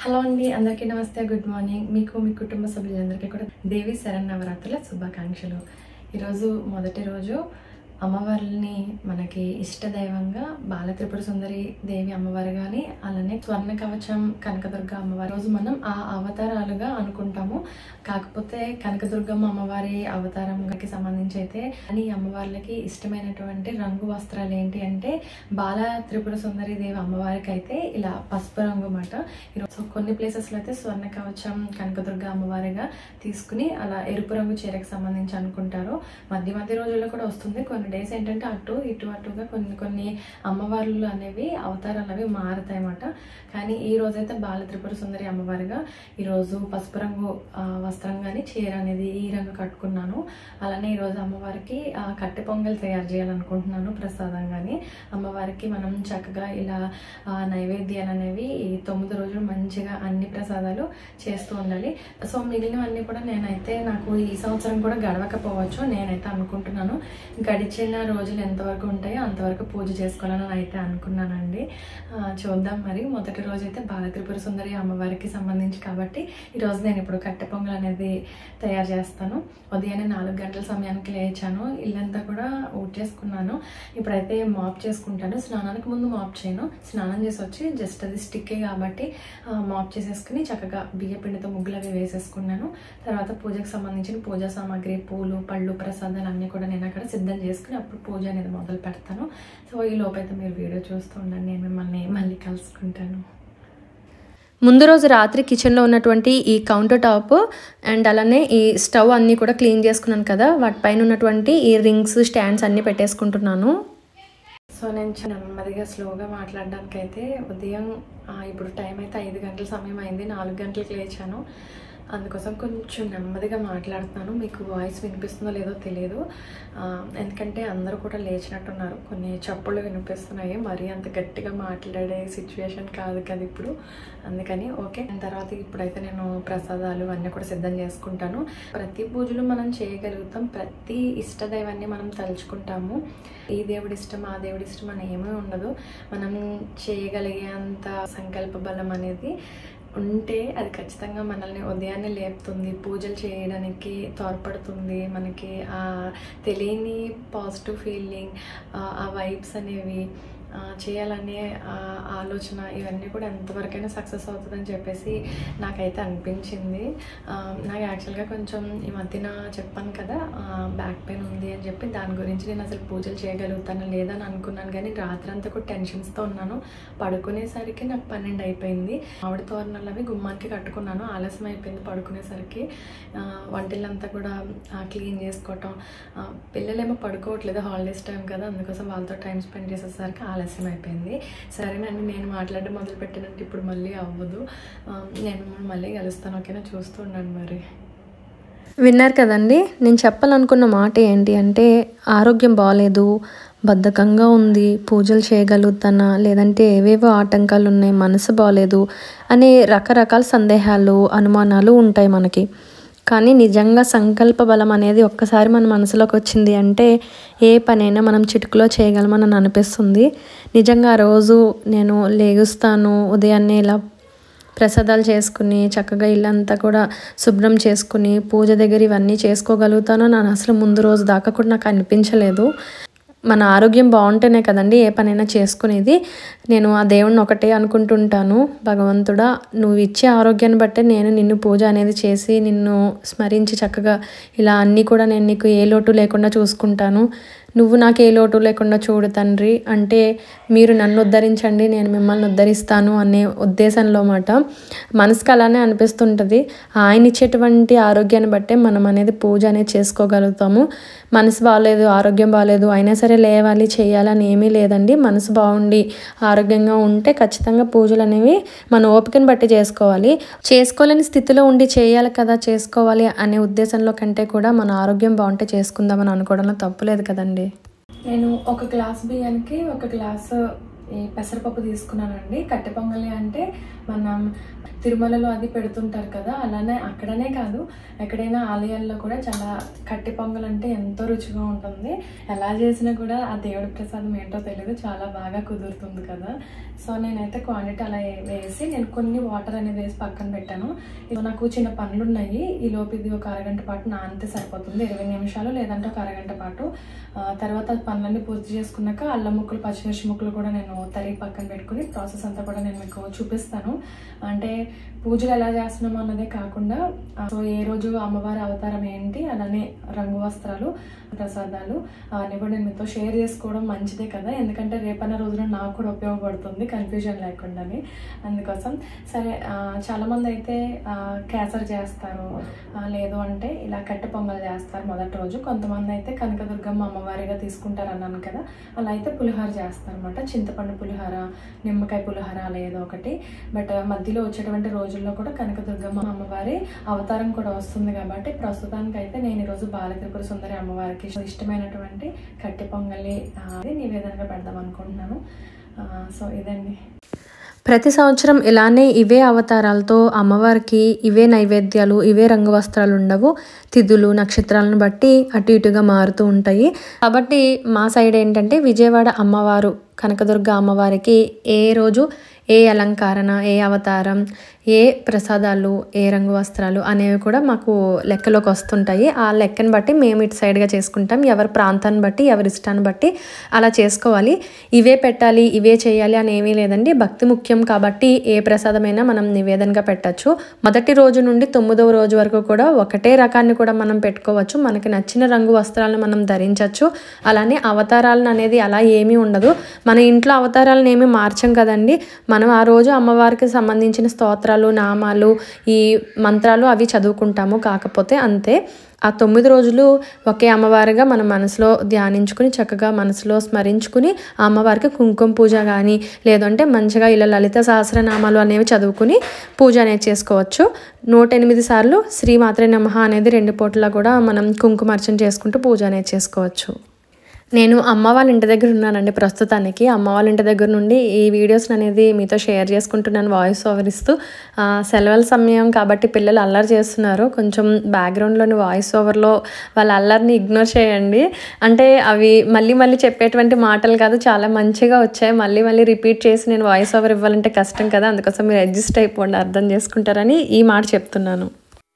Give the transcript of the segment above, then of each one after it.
hello అండి అందరికీ నమస్తే గుడ్ మార్నింగ్ మీకు మీ కుటుంబ సభ్యులందరికీ కూడా దేవి శరణ్ నవరాత్రుల శుభాకాంక్షలు ఈరోజు మొదటి రోజు అమ్మవారిని మనకి ఇష్టదైవంగా బాల త్రిపుర సుందరి దేవి అమ్మవారు కానీ అలానే స్వర్ణ కవచం కనకదుర్గ అమ్మవారి రోజు మనం ఆ అవతారాలుగా అనుకుంటాము కాకపోతే కనకదుర్గమ్మ అమ్మవారి అవతారంకి సంబంధించి అయితే అని అమ్మవార్లకి ఇష్టమైనటువంటి రంగు వస్త్రాలు ఏంటి అంటే బాల త్రిపుర సుందరి దేవి అమ్మవారికి అయితే ఇలా పసుపు రంగు అన్నమాట ఈరోజు కొన్ని ప్లేసెస్లో అయితే స్వర్ణ కవచం కనకదుర్గ అమ్మవారిగా తీసుకుని అలా ఎరుపు రంగు చీరకు సంబంధించి అనుకుంటారు మధ్య మధ్య రోజుల్లో కూడా వస్తుంది కొన్ని డేస్ ఏంటంటే అటు ఇటు అటుగా కొన్ని కొన్ని అమ్మవార్లు అనేవి అవతారాలు అవి మారుతాయి అన్నమాట కానీ ఈ రోజైతే బాల త్రిపుర సుందరి అమ్మవారిగా ఈరోజు పసుపు రంగు ఆ, వస్త్రం కానీ చీర అనేది ఈ రంగు కట్టుకున్నాను అలానే ఈరోజు అమ్మవారికి ఆ, కట్టె పొంగల్ తయారు చేయాలనుకుంటున్నాను ప్రసాదం కానీ అమ్మవారికి మనం చక్కగా ఇలా ఆ, నైవేద్యాలు అనేవి ఈ తొమ్మిది రోజులు మంచిగా అన్ని ప్రసాదాలు చేస్తూ ఉండాలి సో మిగిలినవన్నీ కూడా నేనైతే నాకు ఈ సంవత్సరం కూడా గడవకపోవచ్చు నేనైతే అనుకుంటున్నాను గడిచిన రోజులు ఎంతవరకు ఉంటాయో అంతవరకు పూజ చేసుకోవాలని అయితే అనుకున్నానండి ఆ, చూద్దాం మరి మొదటి రోజు అయితే బాలత్రిపుర సుందరి అమ్మవారికి సంబంధించి కాబట్టి ఈరోజు నేను ఇప్పుడు కట్టె పొంగల్ అనేది తయారు చేస్తాను ఉదయాన్నే నాలుగు గంటల సమయానికి లేచాను ఇల్లంతా కూడా ఊడ్చేసుకున్నాను ఇప్పుడైతే మాప్ చేసుకుంటాను స్నానానికి ముందు మాప్ చేయను స్నానం చేసి వచ్చి జస్ట్ అది స్టిక్కే కాబట్టి ఆ, మాప్ చేసేసుకుని చక్కగా బియ్య పిండితో ముగ్గులు అవి వేసేసుకున్నాను తర్వాత పూజకు సంబంధించిన పూజా సామాగ్రి పూలు పళ్ళు ప్రసాదాలు అన్నీ కూడా నేను అక్కడ సిద్ధం చేసుకుని అప్పుడు పూజ అనేది మొదలు పెడతాను సో ఈ లోపైతే మీరు వీడియో చూస్తూ ఉండండి నేను మిమ్మల్ని మళ్ళీ కలుసుకుంటాను ముందు రోజు రాత్రి కిచెన్లో ఉన్నటువంటి ఈ కౌంటర్ టాప్ అండ్ అలానే ఈ స్టవ్ అన్నీ కూడా క్లీన్ చేసుకున్నాను కదా వాటిపైన ఉన్నటువంటి ఈ రింగ్స్ స్టాండ్స్ అన్నీ పెట్టేసుకుంటున్నాను సో నేను చాలా నెమ్మదిగా స్లోగా మాట్లాడడానికి అయితే ఉదయం ఆ, ఇప్పుడు టైం అయితే ఐదు గంటల సమయం అయింది నాలుగు గంటలకు లేచాను అందుకోసం కొంచెం నెమ్మదిగా మాట్లాడుతున్నాను మీకు వాయిస్ వినిపిస్తుందో లేదో తెలియదు ఆ, ఎందుకంటే అందరూ కూడా లేచినట్టున్నారు కొన్ని చప్పుళ్ళు వినిపిస్తున్నాయి మరీ అంత గట్టిగా మాట్లాడే సిచ్యువేషన్ కాదు కదా ఇప్పుడు అందుకని ఓకే దాని తర్వాత ఇప్పుడైతే నేను ప్రసాదాలు అన్నీ కూడా సిద్ధం చేసుకుంటాను ప్రతి పూజలు మనం చేయగలుగుతాం ప్రతి ఇష్టదైవాన్ని మనం తలుచుకుంటాము ఈ దేవుడి ఇష్టం ఆ దేవుడి ఇష్టం అని ఏమీ ఉండదు మనం చేయగలిగేంత సంకల్ప బలం అనేది ఉంటే అది ఖచ్చితంగా మనల్ని ఉదయాన్నే లేపుతుంది పూజలు చేయడానికి తోడ్పడుతుంది మనకి ఆ తెలియని పాజిటివ్ ఫీలింగ్ ఆ వైబ్స్ అనేవి ఆ, చేయాలనే ఆ ఆలోచన ఇవన్నీ కూడా ఎంతవరకైనా సక్సెస్ అవుతుందని చెప్పేసి నాకైతే అనిపించింది ఆ, నాకు యాక్చువల్గా కొంచెం ఈ మధ్యన చెప్పాను కదా బ్యాక్ పెయిన్ ఉంది అని చెప్పి దాని గురించి నేను అసలు పూజలు చేయగలుగుతాను లేదని అనుకున్నాను కానీ రాత్రి అంతా కూడా టెన్షన్స్తో ఉన్నాను పడుకునేసరికి నాకు పన్నెండు అయిపోయింది ఆవిడ తోరణాలు అవి గుమ్మానికి కట్టుకున్నాను ఆలస్యం అయిపోయింది పడుకునేసరికి ఆ, వంటిల్లంతా కూడా క్లీన్ చేసుకోవటం ఆ, పిల్లలేమో పడుకోవట్లేదు హాలిడేస్ టైం కదా అందుకోసం వాళ్ళతో టైం స్పెండ్ చేసేసరికి ఆలస్యం అయిపోయింది సరేనండి నేను మాట్లాడడం మొదలు పెట్టినట్టు ఇప్పుడు మళ్ళీ అవ్వదు ఆ, నేను మిమ్మల్ని మళ్ళీ కలుస్తాను ఓకేనా చూస్తూ ఉండండి మరి విన్నారు కదండి నేను చెప్పాలనుకున్న మాట ఏంటి అంటే ఆరోగ్యం బాగాలేదు బద్ధకంగా ఉంది పూజలు చేయగలుగుతానా లేదంటే ఏవేవో ఆటంకాలు ఉన్నాయి మనసు బాగాలేదు అనే రకరకాల సందేహాలు అనుమానాలు ఉంటాయి మనకి కానీ నిజంగా సంకల్ప బలం అనేది ఒక్కసారి మన మనసులోకి వచ్చింది అంటే ఏ పనైనా మనం చిటుకులో చేయగలమని అనిపిస్తుంది నిజంగా ఆ రోజు నేను లేగుస్తాను ఉదయాన్నే ఇలా ప్రసాదాలు చేసుకుని చక్కగా ఇల్లంతా కూడా శుభ్రం చేసుకుని పూజ దగ్గర ఇవన్నీ చేసుకోగలుగుతానో ನಾನು అసలు ముందు రోజు దాకా కూడా నాకు అనిపించలేదు మన ఆరోగ్యం బాగుంటేనే కదండి ఏ పనైనా చేసుకునేది నేను ఆ దేవుణ్ణి ఒకటే అనుకుంటుంటాను భగవంతుడా నువ్వు ఇచ్చే ఆరోగ్యాన్ని బట్టే నేను నిన్ను పూజ అనేది చేసి నిన్ను స్మరించి చక్కగా ఇలా అన్నీ కూడా నేను నీకు ఏ లోటు లేకుండా చూసుకుంటాను నువ్వు నాకు ఏ లోటు లేకుండా చూడు తండ్రి అంటే మీరు నన్ను ఉద్ధరించండి నేను మిమ్మల్ని ఉద్ధరిస్తాను అనే ఉద్దేశంలో మాట మనసుకు అలానే అనిపిస్తుంటుంది ఆయన ఇచ్చేటువంటి ఆరోగ్యాన్ని బట్టే మనం అనేది పూజ అనేది చేసుకోగలుగుతాము మనసు బాగాలేదు ఆరోగ్యం బాగాలేదు అయినా సరే లేవాలి చేయాలని ఏమీ లేదండి మనసు బాగుండి ఆరోగ్యంగా ఉంటే ఖచ్చితంగా పూజలు అనేవి మన ఓపికను బట్టి చేసుకోవాలి చేసుకోలేని స్థితిలో ఉండి చేయాలి కదా చేసుకోవాలి అనే ఉద్దేశంలో కంటే కూడా మన ఆరోగ్యం బాగుంటే చేసుకుందామని అనుకోవడంలో తప్పులేదు కదండి నేను ఒక గ్లాస్ బియ్యానికి ఒక గ్లాసు ఈ పెసరపప్పు తీసుకున్నానండి కట్టె పొంగలి అంటే మనం తిరుమలలో అది పెడుతుంటారు కదా అలానే అక్కడనే కాదు ఎక్కడైనా ఆలయాల్లో కూడా చాలా కట్టె పొంగల్ అంటే ఎంతో రుచిగా ఉంటుంది ఎలా చేసినా కూడా ఆ దేవుడి ప్రసాదం ఏంటో తెలియదు చాలా బాగా కుదురుతుంది కదా సో నేనైతే క్వాంటిటీ అలా ఏ- వేసి నేను కొన్ని వాటర్ అనేది వేసి పక్కన పెట్టాను ఇవి నాకు చిన్న పనులు ఉన్నాయి ఈ లోపు ఇది ఒక అరగంట పాటు నానితే సరిపోతుంది ఇరవై నిమిషాలు లేదంటే ఒక అరగంట పాటు ఆ, తర్వాత పనులన్నీ పూర్తి చేసుకున్నాక అల్లం ముక్కలు పచ్చిమిర్చి ముక్కలు కూడా నేను తరిగి పక్కన పెట్టుకుని ప్రాసెస్ అంతా కూడా నేను మీకు చూపిస్తాను అంటే పూజలు ఎలా చేస్తున్నామో అన్నదే కాకుండా ఆ, సో ఏ రోజు అమ్మవారి అవతారం ఏంటి అలానే రంగు వస్త్రాలు ప్రసాదాలు అవన్నీ కూడా నేను మీతో షేర్ చేసుకోవడం మంచిదే కదా ఎందుకంటే రేపన్న రోజున నాకు కూడా ఉపయోగపడుతుంది కన్ఫ్యూజన్ లేకుండానే అందుకోసం సరే ఆ, చాలామంది అయితే ఆ, కేసరి చేస్తారు ఆ, లేదు అంటే ఇలా కట్టె పొంగల్ చేస్తారు మొదటి రోజు కొంతమంది అయితే కనకదుర్గమ్మ అమ్మవారిగా తీసుకుంటారు అన్నాను కదా అలా అయితే పులిహోర చేస్తారు అనమాట చింతపండు పులిహోర నిమ్మకాయ పులిహోర అలా ఏదో ఒకటి బట్ మధ్యలో వచ్చేటువంటి రోజుల్లో కూడా కనకదుర్గమ్మ అమ్మవారి అవతారం కూడా వస్తుంది కాబట్టి ప్రస్తుతానికి అయితే నేను ఈరోజు బాలత్రిపుర సుందరి అమ్మవారికి ఇష్టమైనటువంటి కట్టె పొంగలి ఆ, అది నివేదనగా పెడదాం అనుకుంటున్నాను ఆ, సో ఇదండి ప్రతి సంవత్సరం ఇలానే ఇవే అవతారాలతో అమ్మవారికి ఇవే నైవేద్యాలు ఇవే రంగు వస్త్రాలు ఉండవు తిథులు నక్షత్రాలను బట్టి అటు ఇటుగా మారుతూ ఉంటాయి కాబట్టి మా సైడ్ ఏంటంటే విజయవాడ అమ్మవారు కనకదుర్గ అమ్మవారికి ఏ రోజు ఏ అలంకరణ ఏ అవతారం ఏ ప్రసాదాలు ఏ రంగు వస్త్రాలు అనేవి కూడా మాకు లెక్కలోకి వస్తుంటాయి ఆ లెక్కను బట్టి మేము ఇటు సైడ్గా చేసుకుంటాం ఎవరి ప్రాంతాన్ని బట్టి ఎవరి ఇష్టాన్ని బట్టి అలా చేసుకోవాలి ఇవే పెట్టాలి ఇవే చేయాలి అని ఏమీ లేదండి భక్తి ముఖ్యం కాబట్టి ఏ ప్రసాదమైనా మనం నివేదనగా పెట్టచ్చు మొదటి రోజు నుండి తొమ్మిదవ రోజు వరకు కూడా ఒకటే రకాన్ని కూడా మనం పెట్టుకోవచ్చు మనకి నచ్చిన రంగు వస్త్రాలను మనం ధరించవచ్చు అలానే అవతారాలను అనేది అలా ఏమీ ఉండదు మన ఇంట్లో అవతారాలను ఏమీ మార్చం కదండి మనం ఆ రోజు అమ్మవారికి సంబంధించిన స్తోత్రాలు నామాలు ఈ మంత్రాలు అవి చదువుకుంటాము కాకపోతే అంతే ఆ తొమ్మిది రోజులు ఒకే అమ్మవారిగా మన మనసులో ధ్యానించుకుని చక్కగా మనసులో స్మరించుకుని ఆ అమ్మవారికి కుంకుమ పూజ కానీ లేదంటే మంచిగా ఇలా లలిత సహస్రనామాలు అనేవి చదువుకుని పూజ అనేది చేసుకోవచ్చు నూట ఎనిమిది సార్లు శ్రీ మాత్రే నమః అనేది రెండు పూటలా కూడా మనం కుంకుమార్చన చేసుకుంటూ పూజ అనేది చేసుకోవచ్చు నేను అమ్మ వాళ్ళ ఇంటి దగ్గర ఉన్నానండి ప్రస్తుతానికి అమ్మ వాళ్ళ ఇంటి దగ్గర నుండి ఈ వీడియోస్ అనేది మీతో షేర్ చేసుకుంటున్నాను వాయిస్ ఓవర్ ఇస్తూ ఆ, సెలవుల సమయం కాబట్టి పిల్లలు అల్లరి చేస్తున్నారు కొంచెం బ్యాక్గ్రౌండ్లోని వాయిస్ ఓవర్లో వాళ్ళ అల్లరిని ఇగ్నోర్ చేయండి అంటే అవి మళ్ళీ మళ్ళీ చెప్పేటువంటి మాటలు కాదు చాలా మంచిగా వచ్చాయి మళ్ళీ మళ్ళీ రిపీట్ చేసి నేను వాయిస్ ఓవర్ ఇవ్వాలంటే కష్టం కదా అందుకోసం మీరు అడ్జస్ట్ అయిపోండి అర్థం చేసుకుంటారని ఈ మాట చెప్తున్నాను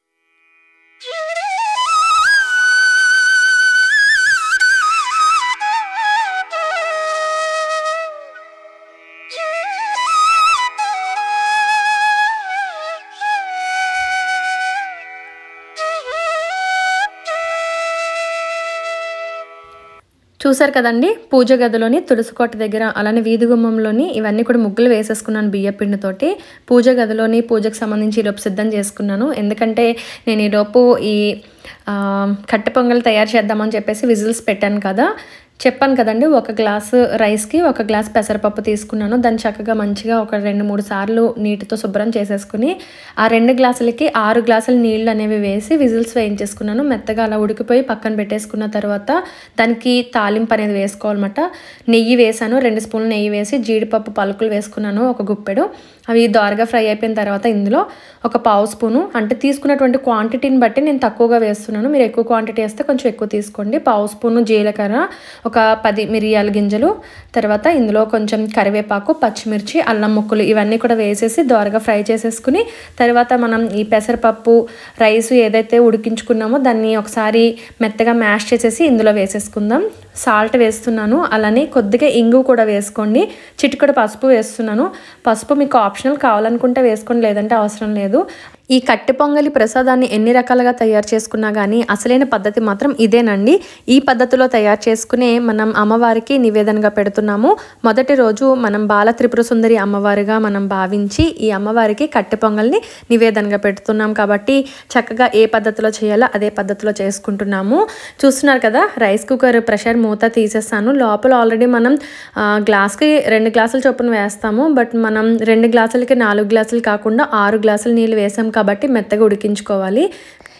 చూసారు కదండి పూజ గదిలోని తులసి కోట దగ్గర అలానే వీధి గుమ్మంలోని ఇవన్నీ కూడా ముగ్గులు వేసేసుకున్నాను బియ్య పిండితోటి పూజ గదిలోని పూజకు సంబంధించి ఈలోపు సిద్ధం చేసుకున్నాను ఎందుకంటే నేను ఈలోపు ఈ ఆ, కట్టె పొంగల్ తయారు చేద్దామని చెప్పేసి విజిల్స్ పెట్టాను కదా చెప్పాను కదండి ఒక గ్లాసు రైస్కి ఒక గ్లాస్ పెసరపప్పు తీసుకున్నాను దాన్ని చక్కగా మంచిగా ఒక రెండు మూడు సార్లు నీటితో శుభ్రం చేసేసుకుని ఆ రెండు గ్లాసులకి ఆరు గ్లాసుల నీళ్ళు అనేవి వేసి విజిల్స్ వేయించేసుకున్నాను మెత్తగా అలా ఉడికిపోయి పక్కన పెట్టేసుకున్న తర్వాత దానికి తాలింపు అనేది వేసుకోవాలన్నమాట నెయ్యి వేసాను రెండు స్పూన్లు నెయ్యి వేసి జీడిపప్పు పలుకులు వేసుకున్నాను ఒక గుప్పెడు అవి దోరగా ఫ్రై అయిపోయిన తర్వాత ఇందులో ఒక పావు స్పూను అంటే తీసుకున్నటువంటి క్వాంటిటీని బట్టి నేను తక్కువగా వేస్తున్నాను మీరు ఎక్కువ క్వాంటిటీ వేస్తే కొంచెం ఎక్కువ తీసుకోండి పావు స్పూను జీలకర్ర ఒక పది మిరియాల గింజలు తర్వాత ఇందులో కొంచెం కరివేపాకు పచ్చిమిర్చి అల్లం ముక్కలు ఇవన్నీ కూడా వేసేసి దోరగా ఫ్రై చేసేసుకుని తర్వాత మనం ఈ పెసరపప్పు రైస్ ఏదైతే ఉడికించుకున్నామో దాన్ని ఒకసారి మెత్తగా మ్యాష్ చేసేసి ఇందులో వేసేసుకుందాం సాల్ట్ వేస్తున్నాను అలానే కొద్దిగా ఇంగు కూడా వేసుకోండి చిటికడ పసుపు వేస్తున్నాను పసుపు మీకు ఆప్షనల్ కావాలనుకుంటే వేసుకోండి లేదంటే అవసరం లేదు ఈ కట్టె పొంగలి ప్రసాదాన్ని ఎన్ని రకాలుగా తయారు చేసుకున్నా కానీ అసలైన పద్ధతి మాత్రం ఇదేనండి ఈ పద్ధతిలో తయారు చేసుకునే మనం అమ్మవారికి నివేదనగా పెడుతున్నాము మొదటి రోజు మనం బాల త్రిపుర సుందరి అమ్మవారిగా మనం భావించి ఈ అమ్మవారికి కట్టె పొంగల్ని నివేదనగా పెడుతున్నాం కాబట్టి చక్కగా ఏ పద్ధతిలో చేయాలో అదే పద్ధతిలో చేసుకుంటున్నాము చూస్తున్నారు కదా రైస్ కుక్కర్ ప్రెషర్ మూత తీసేస్తాను లోపల ఆల్రెడీ మనం ఆ, గ్లాస్కి రెండు గ్లాసుల చొప్పున వేస్తాము బట్ మనం రెండు గ్లాసులకి నాలుగు గ్లాసులు కాకుండా ఆరు గ్లాసులు నీళ్ళు వేసాం కాబట్టి మెత్తగా ఉడికించుకోవాలి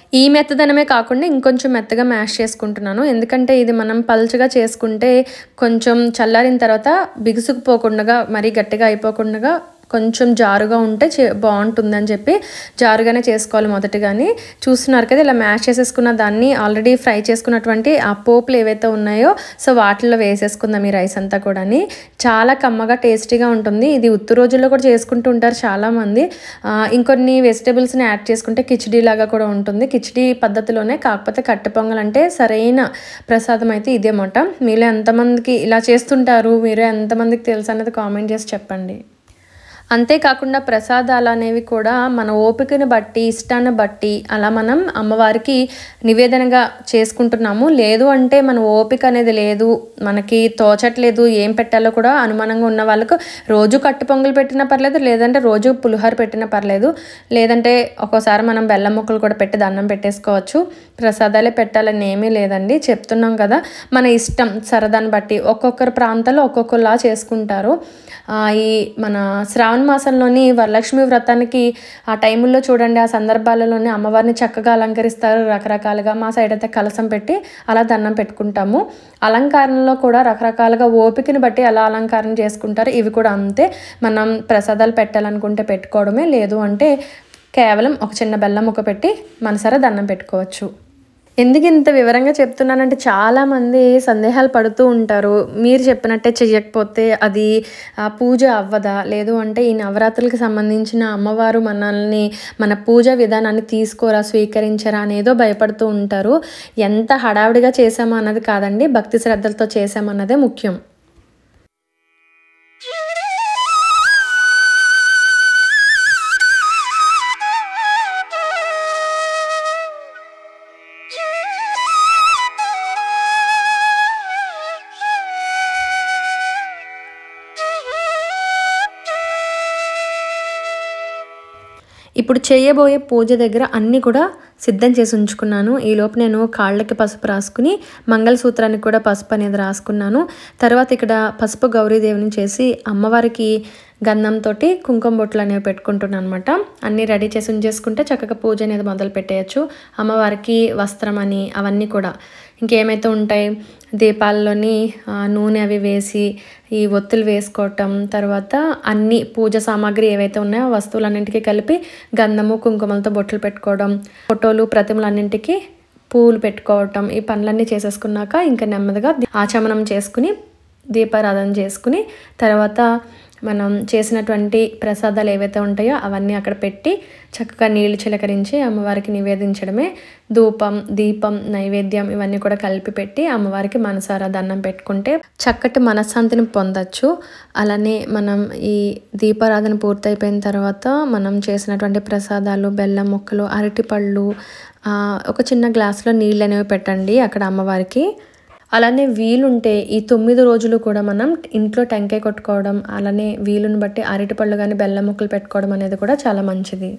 ఈ మెత్తదనమే కాకుండా ఇంకొంచెం మెత్తగా మ్యాష్ చేసుకుంటున్నాను ఎందుకంటే ఇది మనం పల్చగా చేసుకుంటే కొంచెం చల్లారిన తర్వాత బిగుసుకుపోకుండా మరీ గట్టిగా అయిపోకుండా కొంచెం జారుగా ఉంటే చే బాగుంటుంది అని చెప్పి జారుగానే చేసుకోవాలి మొదటిగాని చూస్తున్నారు కదా ఇలా మ్యాష్ చేసేసుకున్న దాన్ని ఆల్రెడీ ఫ్రై చేసుకున్నటువంటి ఆ పోపులు ఏవైతే ఉన్నాయో సో వాటిల్లో వేసేసుకుందాం ఈ రైస్ అంతా కూడాని చాలా కమ్మగా టేస్టీగా ఉంటుంది ఇది ఉత్తు రోజుల్లో కూడా చేసుకుంటూ ఉంటారు చాలామంది ఆ, ఇంకొన్ని వెజిటేబుల్స్ని యాడ్ చేసుకుంటే కిచిడీ లాగా కూడా ఉంటుంది కిచిడీ పద్ధతిలోనే కాకపోతే కట్టె పొంగల్ అంటే సరైన ప్రసాదం అయితే ఇదేమాట మీలో ఎంతమందికి ఇలా చేస్తుంటారు మీరు ఎంతమందికి తెలుసు అన్నది కామెంట్ చేసి చెప్పండి అంతేకాకుండా ప్రసాదాలు అనేవి కూడా మన ఓపికని బట్టి ఇష్టాన్ని బట్టి అలా మనం అమ్మవారికి నివేదనగా చేసుకుంటున్నాము లేదు అంటే మన ఓపిక అనేది లేదు మనకి తోచట్లేదు ఏం పెట్టాలో కూడా అనుమానంగా ఉన్న వాళ్ళకు రోజు కట్టు పొంగల్ పెట్టినా పర్లేదు లేదంటే రోజు పులిహోర పెట్టినా పర్లేదు లేదంటే ఒక్కోసారి మనం బెల్లం ముక్కలు కూడా పెట్టి దండం పెట్టేసుకోవచ్చు ప్రసాదాలే పెట్టాలని ఏమీ లేదండి చెప్తున్నాం కదా మన ఇష్టం సరదాన్ని బట్టి ఒక్కొక్కరు ప్రాంతాల్లో ఒక్కొక్కలా చేసుకుంటారు ఆ, ఈ మన శ్రావణ మాసంలోని వరలక్ష్మి వ్రతానికి ఆ టైముల్లో చూడండి ఆ సందర్భాలలోనే అమ్మవారిని చక్కగా అలంకరిస్తారు రకరకాలుగా మా సైడ్ అయితే కలసం పెట్టి అలా దండం పెట్టుకుంటాము అలంకారంలో కూడా రకరకాలుగా ఓపికని బట్టి అలా అలంకారం చేసుకుంటారు ఇవి కూడా అంతే మనం ప్రసాదాలు పెట్టాలనుకుంటే పెట్టుకోవడమే లేదు అంటే కేవలం ఒక చిన్న బెల్లం ముక్క పెట్టి మనసారా దండం పెట్టుకోవచ్చు ఎందుకు ఇంత వివరంగా చెప్తున్నానంటే చాలామంది సందేహాలు పడుతూ ఉంటారు మీరు చెప్పినట్టే చెయ్యకపోతే అది ఆ, పూజ అవ్వదా లేదు అంటే ఈ నవరాత్రులకు సంబంధించిన అమ్మవారు మనల్ని మన పూజ విధానాన్ని తీసుకోరా స్వీకరించరా అనేదో భయపడుతూ ఉంటారు ఎంత హడావిడిగా చేసామా అన్నది కాదండి భక్తి శ్రద్ధలతో చేసామన్నదే ముఖ్యం ఇప్పుడు చేయబోయే పూజ దగ్గర అన్నీ కూడా సిద్ధం చేసి ఉంచుకున్నాను ఈలోపు నేను కాళ్ళకి పసుపు రాసుకుని మంగళసూత్రానికి కూడా పసుపు అనేది రాసుకున్నాను తర్వాత ఇక్కడ పసుపు గౌరీదేవిని చేసి అమ్మవారికి గంధంతో కుంకుమ బొట్లు అనేవి పెట్టుకుంటున్నాను అనమాట అన్నీ రెడీ చేసి ఉంచేసుకుంటే చక్కగా పూజ అనేది మొదలు పెట్టేయచ్చు అమ్మవారికి వస్త్రం అని అవన్నీ కూడా ఇంకేమైతే ఉంటాయి దీపాల్లోని ఆ, నూనె అవి వేసి ఈ ఒత్తులు వేసుకోవటం తర్వాత అన్ని పూజ సామాగ్రి ఏవైతే ఉన్నాయో ఆ వస్తువులన్నింటికి కలిపి గంధము కుంకుమలతో బొట్లు పెట్టుకోవడం ఫోటోలు ప్రతిమలన్నింటికి పూలు పెట్టుకోవటం ఈ పనులన్నీ చేసేసుకున్నాక ఇంకా నెమ్మదిగా ఆచమనం చేసుకుని దీపారాధన చేసుకుని తర్వాత మనం చేసినటువంటి ప్రసాదాలు ఏవైతే ఉంటాయో అవన్నీ అక్కడ పెట్టి చక్కగా నీళ్లు చిలకరించి అమ్మవారికి నివేదించడమే ధూపం దీపం నైవేద్యం ఇవన్నీ కూడా కలిపి పెట్టి అమ్మవారికి మనసారా దండం పెట్టుకుంటే చక్కటి మనశ్శాంతిని పొందొచ్చు అలానే మనం ఈ దీపారాధన పూర్తయిపోయిన తర్వాత మనం చేసినటువంటి ప్రసాదాలు బెల్లం ముక్కలు అరటిపళ్ళు ఆ, ఒక చిన్న గ్లాసులో నీళ్ళు అనేవి పెట్టండి అక్కడ అమ్మవారికి అలానే వీలుంటే ఈ తొమ్మిది రోజులు కూడా మనం ఇంట్లో టెంకాయ కొట్టుకోవడం అలానే వీలుని బట్టి అరటిపళ్ళు కానీ బెల్లం ముక్కలు పెట్టుకోవడం అనేది కూడా చాలా మంచిది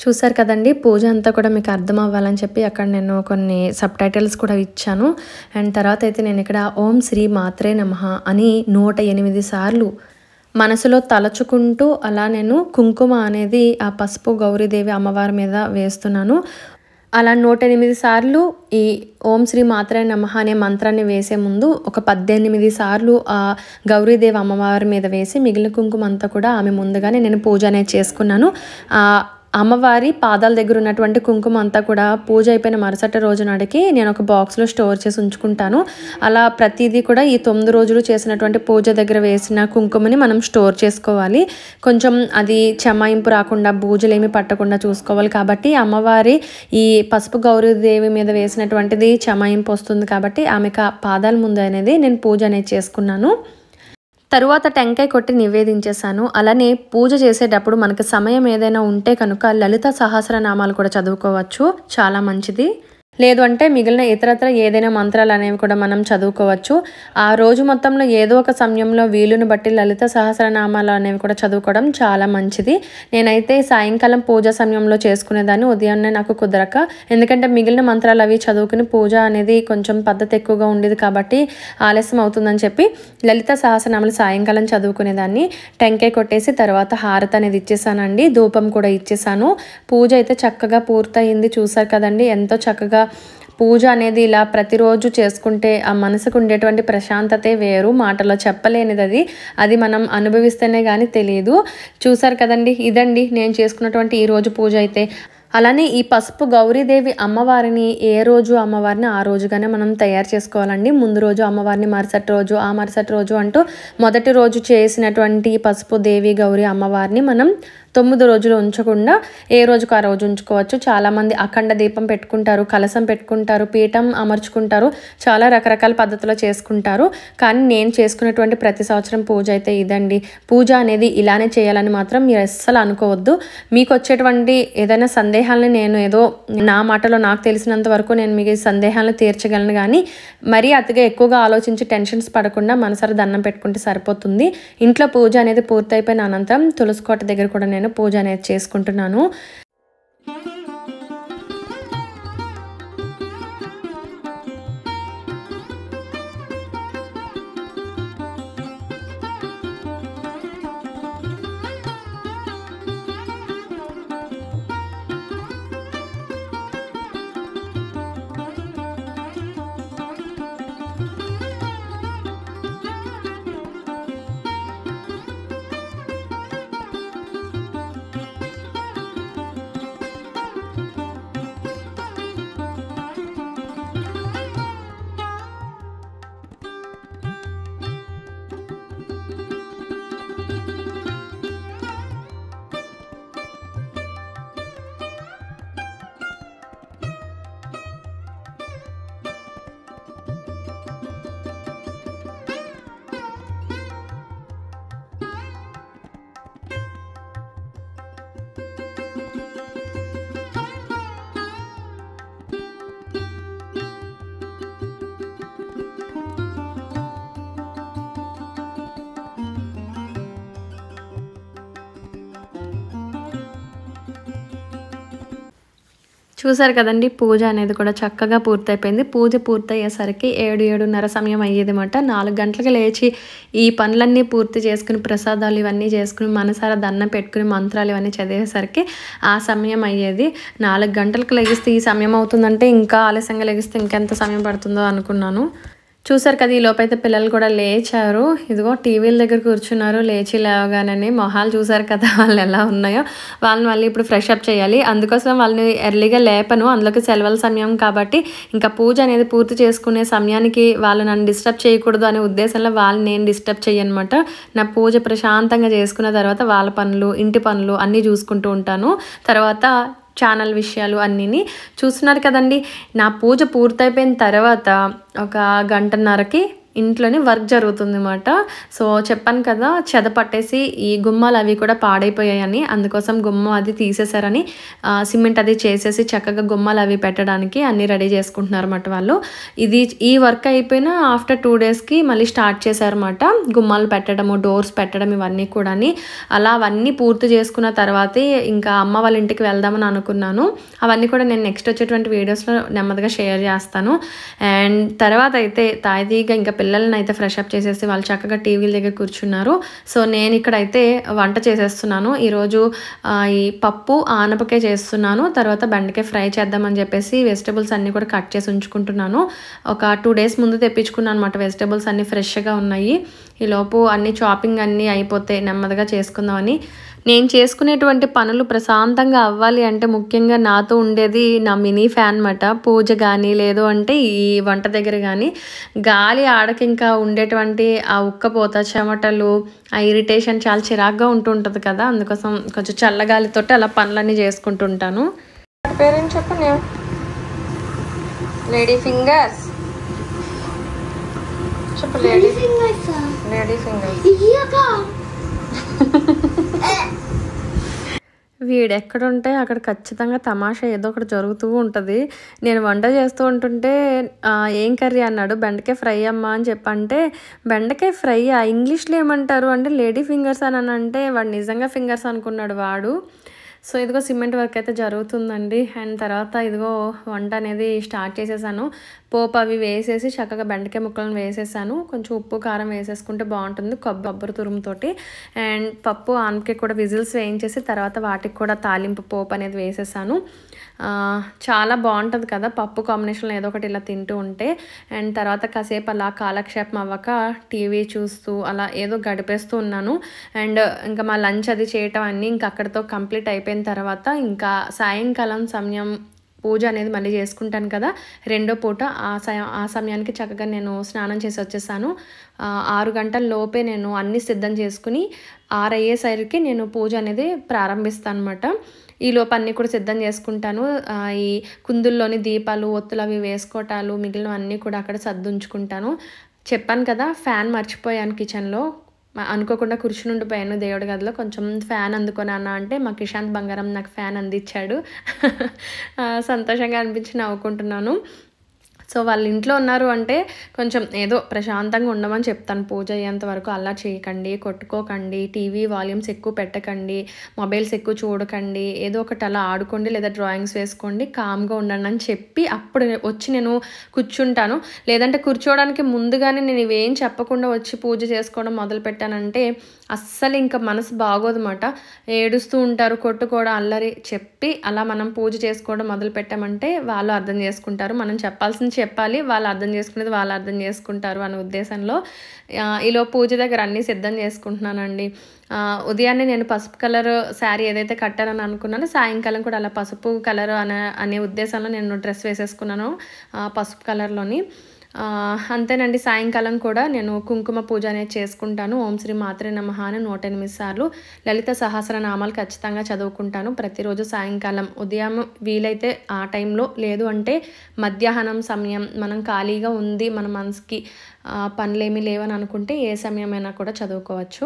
చూసారు కదండి పూజ అంతా కూడా మీకు అర్థం అవ్వాలని చెప్పి అక్కడ నేను కొన్ని సబ్ టైటిల్స్ కూడా ఇచ్చాను అండ్ తర్వాత అయితే నేను ఇక్కడ ఓం శ్రీ మాత్రే నమః అని నూట ఎనిమిది సార్లు మనసులో తలచుకుంటూ అలా నేను కుంకుమ అనేది ఆ పసుపు గౌరీదేవి అమ్మవారి మీద వేస్తున్నాను అలా నూట ఎనిమిది సార్లు ఈ ఓం శ్రీ మాత్రే నమః అనే మంత్రాన్ని వేసే ముందు ఒక పద్దెనిమిది సార్లు ఆ గౌరీదేవి అమ్మవారి మీద వేసి మిగిలిన కుంకుమ అంతా కూడా ఆమె ముందుగానే నేను పూజ అనేది చేసుకున్నాను ఆ అమ్మవారి పాదాల దగ్గర ఉన్నటువంటి కుంకుమ అంతా కూడా పూజ అయిపోయిన మరుసటి రోజు నాటికి నేను ఒక బాక్స్లో స్టోర్ చేసి ఉంచుకుంటాను అలా ప్రతిదీ కూడా ఈ తొమ్మిది రోజులు చేసినటువంటి పూజ దగ్గర వేసిన కుంకుమని మనం స్టోర్ చేసుకోవాలి కొంచెం అది చెమాయింపు రాకుండా బూజులు ఏమి పట్టకుండా చూసుకోవాలి కాబట్టి అమ్మవారి ఈ పసుపు గౌరీదేవి మీద వేసినటువంటిది చెమాయింపు వస్తుంది కాబట్టి ఆమెకు ఆ పాదాల ముందు అనేది నేను పూజ అనేది చేసుకున్నాను తరువాత టెంకాయ కొట్టి నివేదించేశాను అలానే పూజ చేసేటప్పుడు మనకి సమయం ఏదైనా ఉంటే కనుక లలిత సహస్రనామాలు కూడా చదువుకోవచ్చు చాలా మంచిది లేదు అంటే మిగిలిన ఇతరత్ర ఏదైనా మంత్రాలు అనేవి కూడా మనం చదువుకోవచ్చు ఆ రోజు మొత్తంలో ఏదో ఒక సమయంలో వీలుని బట్టి లలిత సహస్రనామాలు అనేవి కూడా చదువుకోవడం చాలా మంచిది నేనైతే సాయంకాలం పూజ సమయంలో చేసుకునేదాన్ని ఉదయాన్నే నాకు కుదరక ఎందుకంటే మిగిలిన మంత్రాలు అవి చదువుకుని పూజ అనేది కొంచెం పద్ధతి ఎక్కువగా ఉండేది కాబట్టి ఆలస్యం అవుతుందని చెప్పి లలిత సహస్రనామాలు సాయంకాలం చదువుకునేదాన్ని టెంకాయ కొట్టేసి తర్వాత హారతి అనేది ఇచ్చేసానండి ధూపం కూడా ఇచ్చేసాను పూజ అయితే చక్కగా పూర్తయింది చూసారు కదండి ఎంతో చక్కగా పూజ అనేది ఇలా ప్రతిరోజు చేసుకుంటే ఆ మనసుకు ఉండేటువంటి ప్రశాంతతే వేరు మాటలో చెప్పలేనిది అది అది మనం అనుభవిస్తేనే కానీ తెలియదు చూసారు కదండి ఇదండి నేను చేసుకున్నటువంటి ఈ రోజు పూజ అయితే అలానే ఈ పసుపు గౌరీదేవి అమ్మవారిని ఏ రోజు అమ్మవారిని ఆ రోజుగానే మనం తయారు చేసుకోవాలండి ముందు రోజు అమ్మవారిని మరుసటి రోజు ఆ మరుసటి రోజు అంటూ మొదటి రోజు చేసినటువంటి పసుపు దేవి గౌరీ అమ్మవారిని మనం తొమ్మిది రోజులు ఉంచకుండా ఏ రోజుకు ఆ రోజు ఉంచుకోవచ్చు చాలామంది అఖండ దీపం పెట్టుకుంటారు కలసం పెట్టుకుంటారు పీఠం అమర్చుకుంటారు చాలా రకరకాల పద్ధతిలో చేసుకుంటారు కానీ నేను చేసుకునేటువంటి ప్రతి సంవత్సరం పూజ అయితే ఇదండి పూజ అనేది ఇలానే చేయాలని మాత్రం మీరు అస్సలు అనుకోవద్దు మీకు వచ్చేటువంటి ఏదైనా సందేహాలని నేను ఏదో నా మాటలో నాకు తెలిసినంత వరకు నేను మీకు ఈ సందేహాలను తీర్చగలను కానీ మరీ అతిగా ఎక్కువగా ఆలోచించి టెన్షన్స్ పడకుండా మనసారి దండం పెట్టుకుంటే సరిపోతుంది ఇంట్లో పూజ అనేది పూర్తయిపోయిన అనంతరం తులసికోట దగ్గర కూడా నేను పూజ అనేది చేసుకుంటున్నాను చూసారు కదండి పూజ అనేది కూడా చక్కగా పూర్తయిపోయింది పూజ పూర్తయ్యేసరికి ఏడు ఏడున్నర సమయం అయ్యేదన్నమాట నాలుగు గంటలకు లేచి ఈ పనులన్నీ పూర్తి చేసుకుని ప్రసాదాలు ఇవన్నీ చేసుకుని మనసారా దండం పెట్టుకుని మంత్రాలు ఇవన్నీ చదివేసరికి ఆ సమయం అయ్యేది నాలుగు గంటలకు లెగిస్తే ఈ సమయం అవుతుందంటే ఇంకా ఆలస్యంగా లెగిస్తే ఇంకెంత సమయం పడుతుందో అనుకున్నాను చూసారు కదా ఈ లోపైతే పిల్లలు కూడా లేచారు ఇదిగో టీవీల దగ్గర కూర్చున్నారు లేచి లేవగానే మొహాలు చూసారు కదా వాళ్ళు ఎలా ఉన్నాయో వాళ్ళని మళ్ళీ ఇప్పుడు ఫ్రెష్ అప్ చేయాలి అందుకోసం వాళ్ళని ఎర్లీగా లేపను అందులోకి సెలవుల సమయం కాబట్టి ఇంకా పూజ అనేది పూర్తి చేసుకునే సమయానికి వాళ్ళు నన్ను డిస్టర్బ్ చేయకూడదు అనే ఉద్దేశంలో వాళ్ళని నేను డిస్టర్బ్ చేయనమాట నా పూజ ప్రశాంతంగా చేసుకున్న తర్వాత వాళ్ళ పనులు ఇంటి పనులు అన్నీ చూసుకుంటూ ఉంటాను తర్వాత ఛానల్ విషయాలు అన్నీని చూస్తున్నారు కదండి నా పూజ పూర్తయిపోయిన తర్వాత ఒక గంటన్నరకి ఇంట్లోనే వర్క్ జరుగుతుంది అన్నమాట సో చెప్పాను కదా చెద పట్టేసి ఈ గుమ్మాలు అవి కూడా పాడైపోయాయని అందుకోసం గుమ్మం అది తీసేశారని ఆ, సిమెంట్ అది చేసేసి చక్కగా గుమ్మాలు అవి పెట్టడానికి అన్నీ రెడీ చేసుకుంటున్నారు అన్నమాట వాళ్ళు ఇది ఈ వర్క్ అయిపోయిన ఆఫ్టర్ టూ డేస్కి మళ్ళీ స్టార్ట్ చేశారన్నమాట గుమ్మాలు పెట్టడము డోర్స్ పెట్టడం ఇవన్నీ కూడా అలా అవన్నీ పూర్తి చేసుకున్న తర్వాతే ఇంకా అమ్మ వాళ్ళ ఇంటికి వెళ్దామని అనుకున్నాను అవన్నీ కూడా నేను నెక్స్ట్ వచ్చేటువంటి వీడియోస్లో నెమ్మదిగా షేర్ చేస్తాను అండ్ తర్వాత అయితే తాయితీగా ఇంకా పిల్లల్ని అయితే ఫ్రెష్ అప్ చేసేసి వాళ్ళు చక్కగా టీవీల దగ్గర కూర్చున్నారు సో నేను ఇక్కడైతే వంట చేసేస్తున్నాను ఈరోజు ఆ, ఈ పప్పు ఆనపకాయ చేస్తున్నాను తర్వాత బెండకాయ ఫ్రై చేద్దామని చెప్పేసి వెజిటబుల్స్ అన్నీ కూడా కట్ చేసి ఉంచుకుంటున్నాను ఒక టూ డేస్ ముందు తెప్పించుకున్నాను అనమాట వెజిటబుల్స్ అన్నీ ఫ్రెష్గా ఉన్నాయి ఈలోపు అన్ని షాపింగ్ అన్నీ అయిపోతే నెమ్మదిగా చేసుకుందామని నేను చేసుకునేటువంటి పనులు ప్రశాంతంగా అవ్వాలి అంటే ముఖ్యంగా నాతో ఉండేది నా మినీ ఫ్యాన్ అనమాట పూజ కానీ లేదు అంటే ఈ వంట దగ్గర కానీ గాలి ఆడకి ఇంకా ఉండేటువంటి ఆ ఉక్కపోత చెమటలు ఆ ఇరిటేషన్ చాలా చిరాగ్గా ఉంటుంటుంది కదా అందుకోసం కొంచెం చల్లగాలితోటి అలా పనులన్నీ చేసుకుంటుంటాను పేరేం చెప్పను లేడీ ఫింగర్స్ చెప్పు లేడీ లేడీ ఫింగర్స్ వీడు ఎక్కడుంటే అక్కడ ఖచ్చితంగా తమాషా ఏదో ఒకటి జరుగుతూ ఉంటుంది నేను వంట చేస్తూ ఉంటుంటే "ఆ, ఏం కర్రీ అన్నాడు బెండకాయ ఫ్రై అమ్మా అని చెప్పంటే బెండకాయ ఫ్రై ఇంగ్లీష్లో ఏమంటారు అంటే లేడీ ఫింగర్స్ అని అని అంటే వాడు నిజంగా ఫింగర్స్ అనుకున్నాడు వాడు సో ఇదిగో సిమెంట్ వర్క్ అయితే జరుగుతుందండి అండ్ తర్వాత ఇదిగో వంట అనేది స్టార్ట్ చేసేసాను పోపు అవి వేసేసి చక్కగా బెండకాయ ముక్కలను వేసేసాను కొంచెం ఉప్పు కారం వేసేసుకుంటే బాగుంటుంది కొబ్బరి కొబ్బరి తురుముతోటి అండ్ పప్పు ఆనపకాయ కూడా విజిల్స్ వేయించేసి తర్వాత వాటికి కూడా తాలింపు పోపు అనేది వేసేసాను ఆ, చాలా బాగుంటుంది కదా పప్పు కాంబినేషన్లో ఏదో ఒకటి ఇలా తింటూ ఉంటే అండ్ తర్వాత కాసేపు అలా కాలక్షేపం అవ్వక టీవీ చూస్తూ అలా ఏదో గడిపేస్తూ ఉన్నాను అండ్ ఇంకా మా లంచ్ అది చేయటం అన్నీ ఇంకా అక్కడితో కంప్లీట్ అయిపోయిన తర్వాత ఇంకా సాయంకాలం సమయం పూజ అనేది మళ్ళీ చేసుకుంటాను కదా రెండో పూట ఆ సయ ఆ సమయానికి చక్కగా నేను స్నానం చేసి వచ్చేసాను ఆ, ఆరు గంటల లోపే నేను అన్నీ సిద్ధం చేసుకుని ఆరు అయ్యేసరికి నేను పూజ అనేది ప్రారంభిస్తాను అనమాట ఈ లోపు అన్నీ కూడా సిద్ధం చేసుకుంటాను ఆ, ఈ కుందుల్లోని దీపాలు ఒత్తులు అవి వేసుకోవటాలు మిగిలిన అన్నీ కూడా అక్కడ సర్దుంచుకుంటాను చెప్పాను కదా ఫ్యాన్ మర్చిపోయాను కిచెన్లో మ- అనుకోకుండా కూర్చుని ఉండిపోయాను దేవుడి గదిలో కొంచెం ఫ్యాన్ అందుకొని అన్న అంటే మా కిషాంత్ బంగారం నాకు ఫ్యాన్ అందించాడు ఆ, సంతోషంగా అనిపించి నవ్వుకుంటున్నాను సో వాళ్ళ ఇంట్లో ఉన్నారు అంటే కొంచెం ఏదో ప్రశాంతంగా ఉండమని చెప్తాను పూజ అయ్యేంత వరకు అలా చేయకండి కొట్టుకోకండి టీవీ వాల్యూమ్స్ ఎక్కువ పెట్టకండి మొబైల్స్ ఎక్కువ చూడకండి ఏదో ఒకటి అలా ఆడుకోండి లేదా డ్రాయింగ్స్ వేసుకోండి కామ్గా ఉండండి అని చెప్పి అప్పుడు వచ్చి నేను కూర్చుంటాను లేదంటే కూర్చోవడానికి ముందుగానే నేను ఇవేం చెప్పకుండా వచ్చి పూజ చేసుకోవడం మొదలు పెట్టానంటే అస్సలు ఇంకా మనసు బాగోదన్నమాట ఏడుస్తూ ఉంటారు కొట్టుకోవడం అల్లరి చెప్పి అలా మనం పూజ చేసుకోవడం మొదలు పెట్టామంటే వాళ్ళు అర్థం చేసుకుంటారు మనం చెప్పాల్సింది చెప్పాలి వాళ్ళు అర్థం చేసుకునేది వాళ్ళు అర్థం చేసుకుంటారు అనే ఉద్దేశంలో ఆ, ఈలో పూజ దగ్గర అన్నీ సిద్ధం చేసుకుంటున్నానండి ఆ, ఉదయాన్నే నేను పసుపు కలర్ శారీ ఏదైతే కట్టానని అనుకున్నానో సాయంకాలం కూడా అలా పసుపు కలర్ అనే అనే ఉద్దేశంలో నేను డ్రెస్ వేసేసుకున్నాను ఆ, పసుపు కలర్లోని ఆ, అంతేనండి సాయంకాలం కూడా నేను కుంకుమ పూజ అనేది చేసుకుంటాను ఓం శ్రీ మాత్రే నమః అని నూట ఎనిమిది సార్లు లలిత సహస్రనామాలు ఖచ్చితంగా చదువుకుంటాను ప్రతిరోజు సాయంకాలం ఉదయం వీలైతే ఆ టైంలో లేదు అంటే మధ్యాహ్నం సమయం మనం ఖాళీగా ఉంది మన మనసుకి ఆ, పనులేమీ లేవని అనుకుంటే ఏ సమయమైనా కూడా చదువుకోవచ్చు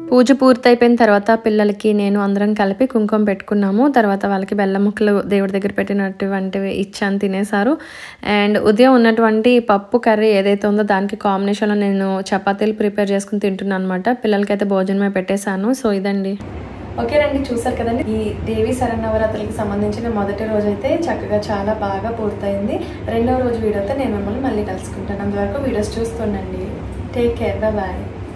పూజ పూర్తయిపోయిన తర్వాత పిల్లలకి నేను అందరం కలిపి కుంకుమ పెట్టుకున్నాము తర్వాత వాళ్ళకి బెల్లం ముక్కలు దేవుడి దగ్గర పెట్టినటువంటివి ఇచ్చాను తినేశారు అండ్ ఉదయం ఉన్నటువంటి పప్పు కర్రీ ఏదైతే ఉందో దానికి కాంబినేషన్లో నేను చపాతీలు ప్రిపేర్ చేసుకుని తింటున్నాను అనమాట పిల్లలకైతే భోజనమే పెట్టేశాను సో ఇదండి ఓకేనండి చూసారు కదండి ఈ దేవి శరన్నవరాత్రులకి సంబంధించిన మొదటి రోజు అయితే చక్కగా చాలా బాగా పూర్తయింది రెండవ రోజు వీడియోతో నేను మిమ్మల్ని మళ్ళీ కలుసుకుంటాను అంతవరకు వీడియోస్ చూస్తుండండి టేక్ కేర్ బాయ్